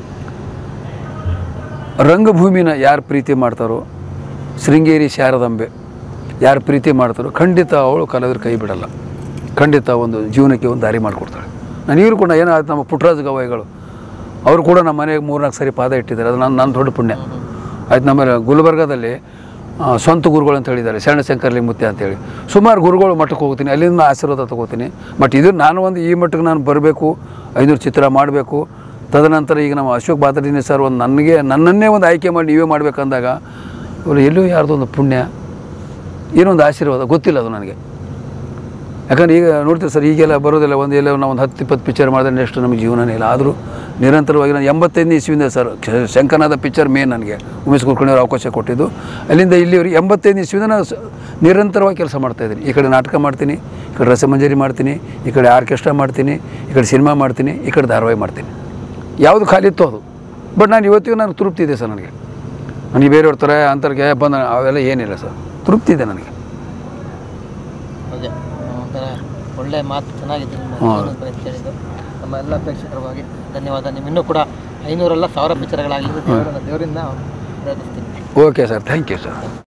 ರಂಗಭೂಮಿನ ಯಾರು ಪ್ರೀತಿ ಮಾಡ್ತಾರೋ ಶೃಂಗೇರಿ ಶಾರದಾಂಬೆ ಯಾರು ಪ್ರೀತಿ ಮಾಡ್ತಾರೋ ಖಂಡಿತ ಅವಳು ಕಲಾವಿದ್ರು ಕೈ ಬಿಡಲ್ಲ ಖಂಡಿತ ಒಂದು ಜೀವನಕ್ಕೆ ಒಂದು ದಾರಿ ಮಾಡಿಕೊಡ್ತಾಳೆ ನಾನು ಇವರು ಕೂಡ ಏನಾಯ್ತು ನಮ್ಮ ಪುಟ್ಟರಾಜ ಗವಾಯಿಗಳು ಅವರು ಕೂಡ ನಮ್ಮ ಮನೆಗೆ ಮೂರ್ನಾಲ್ಕು ಸರಿ ಪಾದ ಇಟ್ಟಿದ್ದಾರೆ ಅದು ನನ್ನ ನನ್ನ ದೊಡ್ಡ ಪುಣ್ಯ ಆಯ್ತು ನಮ್ಮ ಗುಲ್ಬರ್ಗಾದಲ್ಲಿ ಆ, ಸ್ವಂತ ಗುರುಗಳು ಅಂತ ಹೇಳಿದ್ದಾರೆ ಶರಣಶಂಕರ್ ಮುತ್ಯ ಅಂತೇಳಿ ಸುಮಾರು ಗುರುಗಳು ಮಟ್ಟಕ್ಕೆ ಹೋಗ್ತೀನಿ ಅಲ್ಲಿಂದ ಆಶೀರ್ವಾದ ತಗೋತೀನಿ ಬಟ್ ಇದು ನಾನು ಒಂದು ಈ ಮಟ್ಟಕ್ಕೆ ನಾನು ಬರಬೇಕು ಐನೂರು ಚಿತ್ರ ಮಾಡಬೇಕು ತದನಂತರ ಈಗ ನಮ್ಮ ಅಶೋಕ್ ಬಾದರಿನಿ ಸರ್ ಒಂದು ನನಗೆ ನನ್ನನ್ನೇ ಒಂದು ಆಯ್ಕೆ ಮಾಡಿ ನೀವೇ ಮಾಡ್ಬೇಕಂದಾಗ ಇವರು ಎಲ್ಲೂ ಯಾರ್ದೋ ಒಂದು ಪುಣ್ಯ ಏನೊಂದು ಆಶೀರ್ವಾದ ಗೊತ್ತಿಲ್ಲ ಅದು ನನಗೆ ಯಾಕಂದ್ರೆ ಈಗ ನೋಡ್ತೀವಿ ಸರ್ ಈಗೆಲ್ಲ ಬರೋದಿಲ್ಲ ಒಂದು ಎಲ್ಲ ನಾವು ಒಂದು ಹತ್ತು ಇಪ್ಪತ್ತು ಪಿಕ್ಚರ್ ಮಾಡಿದ್ರೆ ನೆಕ್ಸ್ಟ್ ನಮಗೆ ಜೀವನನೇ ಇಲ್ಲ ಆದರೂ ನಿರಂತರವಾಗಿ ನಾನು ಎಂಬತ್ತೈದನೇ ಇಸ್ವಿಯಿಂದ ಸರ್ ಶ- ಶಂಕನಾದ ಪಿಕ್ಚರ್ ಮೇನ್ ನನಗೆ ಉಮೇಶ್ ಕುಲಕರ್ಣಿಯವರು ಅವಕಾಶ ಕೊಟ್ಟಿದ್ದು ಅಲ್ಲಿಂದ ಇಲ್ಲಿವರೆಗೆ ಎಂಬತ್ತೈದನೇ ಇಸ್ವಿಯಿಂದ ನಾನು ಸ- ನಿರಂತರವಾಗಿ ಕೆಲಸ ಮಾಡ್ತಾಯಿದ್ದೀನಿ ಈ ಕಡೆ ನಾಟಕ ಮಾಡ್ತೀನಿ ಈ ಕಡೆ ರಸಮಂಜರಿ ಮಾಡ್ತೀನಿ ಈ ಕಡೆ ಆರ್ಕೆಸ್ಟ್ರಾ ಮಾಡ್ತೀನಿ ಈ ಕಡೆ ಸಿನಿಮಾ ಮಾಡ್ತೀನಿ ಈ ಕಡೆ ಧಾರಾವಾಹಿ ಮಾಡ್ತೀನಿ ಯಾವುದು ಖಾಲಿ ಇತ್ತು ಅದು ಬಟ್ ನಾನು ಇವತ್ತಿಗೂ ನನಗೆ ತೃಪ್ತಿ ಇದೆ ಸರ್ ನನಗೆ ನನಗೆ ಬೇರೆಯವ್ರ ಥರ ಅಂತರ್ಗೆ ಬಂದ ಅವೆಲ್ಲ ಏನಿಲ್ಲ ಸರ್ ತೃಪ್ತಿ ಇದೆ ನನಗೆ ಅದೇ ಒಂಥರ ಒಳ್ಳೆ ಮಾತು ಚೆನ್ನಾಗಿದೆ ನಿಮ್ಮ ಹಾ. ಜೀವನದ ಬಗ್ಗೆ ಹೇಳಿದ್ದು ನಮ್ಮ ಎಲ್ಲ ಪ್ರೇಕ್ಷಕರವಾಗಿ ಧನ್ಯವಾದ ನೀವು ಇನ್ನೂ ಕೂಡ ಐನೂರೆಲ್ಲ ಸಾವಿರ ಪಿಕ್ಚರ್ಗಳಾಗಲಿ ದೇವರನ್ನ ದೇವರಿಂದ ಪ್ರಾರ್ಥಿಸ್ತೀನಿ okay sir thank you sir